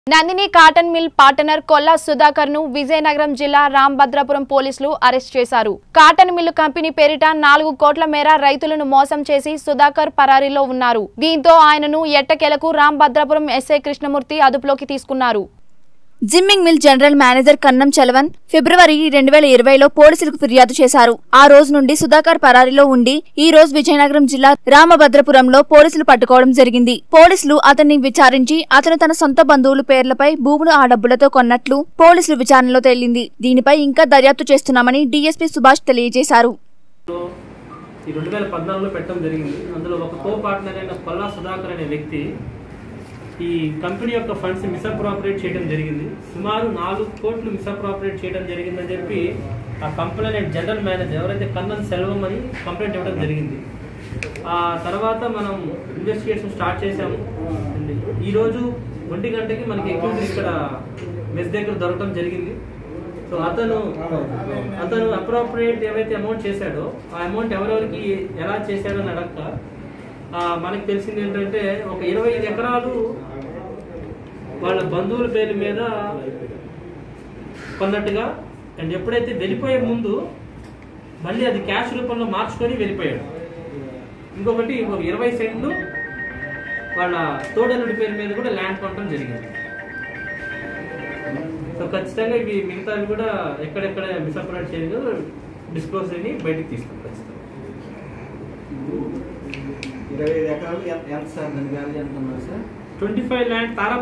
Nandini cotton mill partner Kolla Sudhakar ను విజయనగరం జిల్లా రాంభద్రపురం పోలీసులు అరెస్ట్ చేశారు కాటన్ మిల్లు కంపెనీ పేరిట నాలుగు కోట్ల మేర రైతులను మోసం చేసి సుధాకర్ పరారీలో ఉన్నారు దీంతో ఆయనను ఎట్టకేలకు రాంభద్రపురం ఎస్ఐ కృష్ణమూర్తి అదుపులోకి తీసుకున్నారు జిమ్మింగ్ mill general manager Kannam Chalavan ఫిబ్రవరి రెండు వేల ఇరవైలో పోలీసులకు ఫిర్యాదు చేశారు ఆ రోజు నుండి సుధాకర్ పరారీలో ఉండి ఈ రోజు విజయనగరం జిల్లా రామభద్రపురంలో పోలీసులు పట్టుకోవడం జరిగింది పోలీసులు అతన్ని విచారించి అతను తన సొంత బంధువుల పేర్లపై భూములు ఆ డబ్బులతో కొన్నట్లు పోలీసులు విచారణలో తేలింది దీనిపై ఇంకా దర్యాప్తు చేస్తున్నామని డీఎస్పీ సుభాష్ తెలియజేశారు లో ఈ రెండు వేల పద్నాలుగులో పెట్టడం జరిగింది అందులో ఒక కో పార్ట్నర్ అయిన కొల్లా సుధాకర్ అనే వ్యక్తి ఈ కంపెనీ యొక్క ఫండ్స్ మిస్అప్రాపరేట్ చేయడం జరిగింది సుమారు నాలుగు కోట్లు మిస్అప్రాపరేట్ చేయడం జరిగిందని చెప్పి ఆ కంపెనీ జనరల్ మేనేజర్ ఎవరైతే కన్నన్ సెల్వం అని కంప్లైంట్ ఇవ్వడం జరిగింది ఆ తర్వాత మనం ఇన్వెస్టిగేషన్ స్టార్ట్ చేశాము ఈరోజు ఒంటి గంటకి మనకి అక్యూజ్ ఇక్కడ మెస్ దగ్గర దొరకడం జరిగింది సో అతను అతను అప్రోప్రియేట్ ఏవైతే అమౌంట్ చేశాడో ఆ అమౌంట్ ఎవరెవరికి ఎలా చేశాడో అని అడగక ఆ, మనకి తెలిసింది ఏంటంటే ఒక ఇరవై ఐదు ఎకరాలు వాళ్ళ బంధువుల పేరు మీద కొన్నట్టుగా అండ్ ఎప్పుడైతే వెళ్ళిపోయే ముందు మళ్ళీ అది క్యాష్ రూపంలో మార్చుకొని వెళ్ళిపోయాడు ఇంకొకటి ఒక ఇరవై సెంట్లు వాళ్ళ తోడలుడి పేరు మీద కూడా ల్యాండ్ కొనడం జరిగింది సో ఖచ్చితంగా ఇవి మిగతావి కూడా ఎక్కడెక్కడ మిస్అప్రోట్ చేయలేదు డిస్క్లోజ్ అని బయటికి తీసుకుంటాం ఖచ్చితంగా ఇరవై ఐదు ఎకరాలు ఎంత ఎంత సార్ దాని వ్యాల్యూ ఎంత ఉన్నారు సార్ ట్వంటీ ఫైవ్ ల్యాండ్ తారా